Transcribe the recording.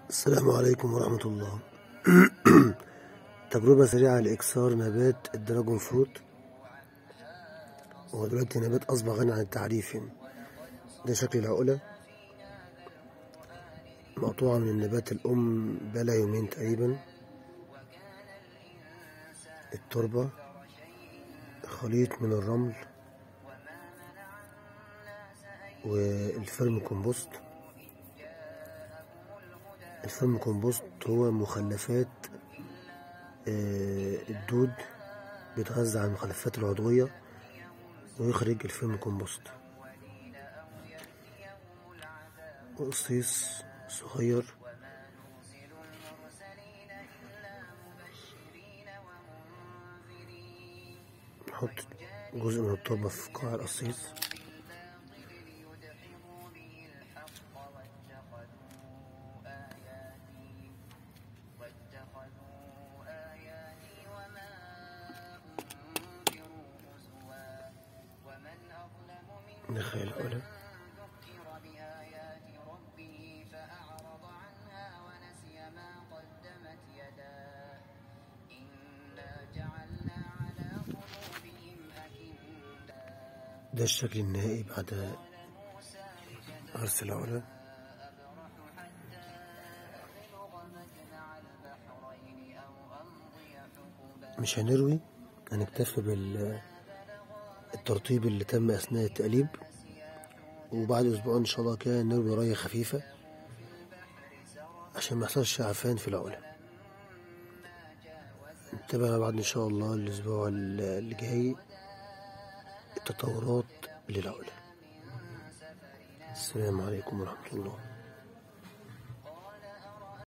السلام عليكم ورحمة الله تجربة سريعة لإكسار نبات الدراجون فروت هو دلوقتي نبات أصبح غني عن التعريف يعني ده شكل العقلة مقطوعة من النبات الأم بقالها يومين تقريبا التربة خليط من الرمل والفرم كومبوست الفرم كومبوست هو مخلفات آه، الدود بيتغذى على المخلفات العضوية ويخرج الفرم كومبوست وقصيص صغير نحط جزء من التربة في قاع القصيص ندخل العلا ده الشكل النهائي بعد غرس العلا مش هنروي هنكتفي بال الترطيب اللي تم أثناء التقليب وبعد أسبوع إن شاء الله كده نروي رية خفيفة عشان ما يحصلش عفان في العلا نتابع بعد إن شاء الله الأسبوع اللي جاي التطورات للعلا السلام عليكم ورحمة الله